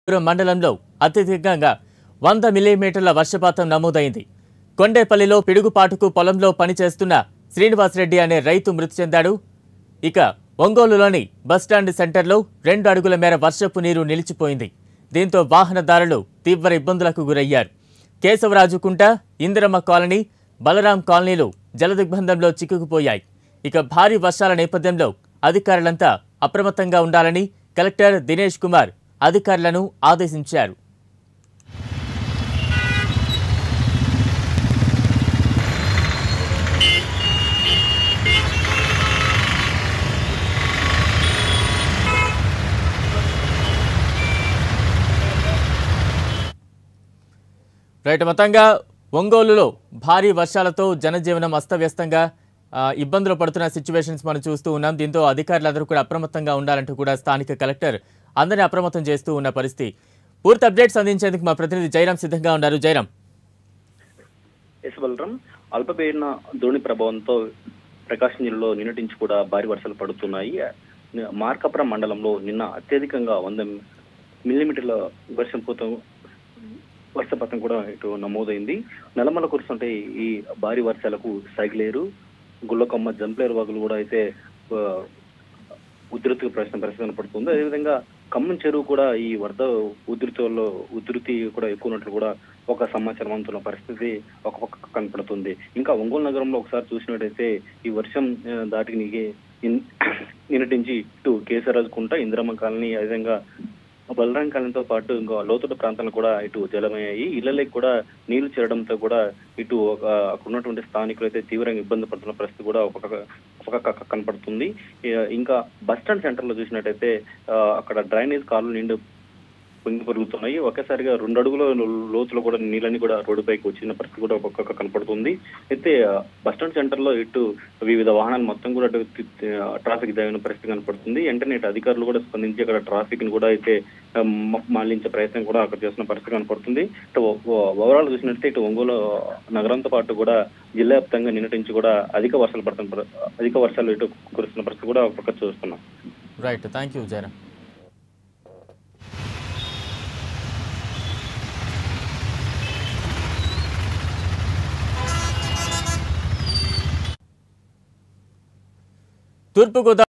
పురం మండలంలో అత్యధికంగా వంద మిల్లీమీటర్ల వర్షపాతం నమోదైంది కొండేపల్లిలో పిడుగుపాటుకు పొలంలో పనిచేస్తున్న శ్రీనివాసరెడ్డి అనే రైతు మృతి చెందాడు ఇక ఒంగోలులోని బస్టాండ్ సెంటర్లో రెండు అడుగుల మేర వర్షపు నీరు నిలిచిపోయింది దీంతో వాహనదారులు తీవ్ర ఇబ్బందులకు గురయ్యారు కేశవరాజుకుంట ఇందిరమ్మ కాలనీ బలరాం కాలనీలు జలదిగ్బంధంలో చిక్కుకుపోయాయి ఇక భారీ వర్షాల నేపథ్యంలో అధికారులంతా అప్రమత్తంగా ఉండాలని కలెక్టర్ దినేష్ కుమార్ అధికారులను ఆదేశించారు రైట్ మొత్తంగా ఒంగోలులో భారీ వర్షాలతో జనజీవనం అస్తవ్యస్తంగా ఆ, ఇబ్బందులు పడుతున్న సిచ్యువేషన్స్ మనం చూస్తూ ఉన్నాం దీంతో అధికారులందరూ కూడా అప్రమత్తంగా ఉండాలంటూ కూడా స్థానిక కలెక్టర్ అందరినీ అప్రమత్తం చేస్తూ ఉన్న పరిస్థితి పూర్తి అప్డేట్స్ అందించేందుకు మా ప్రతినిధి జయరాం సిద్ధంగా ఉన్నారు జయరాం ఎస్ బలరాం అల్పపీడన ద్రోణి ప్రభావంతో ప్రకాశం జిల్లాలో నిన్నటి నుంచి కూడా భారీ వర్షాలు పడుతున్నాయి మార్కాపురం మండలంలో నిన్న అత్యధికంగా వంద మిల్లీమీటర్ల వర్షపాతం వర్షపాతం కూడా ఇటు నమోదైంది నల్లమల కురుస్తుంటే ఈ భారీ వర్షాలకు సైకిలేరు గుల్లకొమ్మ జంప్లేరు వాగులు కూడా అయితే ఆ, ఉధృతికి ప్రశ్న పరిస్థితి కనపడుతుంది అదేవిధంగా ఖమ్మం చెరువు కూడా ఈ వరద ఉధృతిలో ఉధృతి కూడా ఎక్కువ ఉన్నట్లు కూడా ఒక సమాచారం అందుతున్న పరిస్థితి ఒక పక్క కనపడుతుంది ఇంకా ఒంగోలు నగరంలో ఒకసారి చూసినట్టయితే ఈ వర్షం ఆ, దాటికి నీకే ఇన్- నిన్నటి నుంచి ఇటు కేసరాజు కుంట ఇందిరమ్మ కాలనీ అదేవిధంగా బలరాం కాలనీతో పాటు ఇంకా లోతట్టు ప్రాంతాలు కూడా ఇటు జలమయ్యాయి ఇళ్లలోకి కూడా నీళ్లు చేరడంతో కూడా ఇటు ఒక అక్కడ ఉన్నటువంటి స్థానికులు అయితే తీవ్రంగా ఇబ్బంది పడుతున్న పరిస్థితి కూడా ఒక పక్క- ఒక పక్క కనపడుతుంది ఇక- ఇంకా బస్ స్టాండ్ సెంటర్ లో చూసినట్టయితే ఆ, అక్కడ డ్రైనేజ్ కాలు నిండు పొంగి పెరుగుతున్నాయి ఒకేసారిగా రెండు అడుగుల లోతులో కూడా నీళ్ళని కూడా రోడ్డుపైకి వచ్చిన పరిస్థితి కూడా ఒక పక్క కనపడుతుంది అయితే ఆ, బస్ స్టాండ్ సెంటర్ లో ఇటు వివిధ వాహనాలు మొత్తం కూడా అటు తి- తి- ఆ, ట్రాఫిక్ జాగిన పరిస్థితి కనపడుతుంది వెంటనే ఇటు అధికారులు కూడా స్పందించి అక్కడ ట్రాఫిక్ ని కూడా అయితే ఆ, మ- మళ్లించే ప్రయత్నం కూడా అక్కడ చేస్తున్న పరిస్థితి కనపడుతుంది ఇటు ఓవరాల్ చూసినట్లయితే ఇటు ఒంగోలు నగరంతో పాటు కూడా జిల్లా వ్యాప్తంగా నిన్నటి నుంచి కూడా అధిక వర్షాలు పడుతున్న పరి- అధిక వర్షాలు ఇటు కురుస్తున్న పరిస్థితి కూడా ఒక పక్క చూస్తున్నాం right thank you Jayaram Thurpu Godavari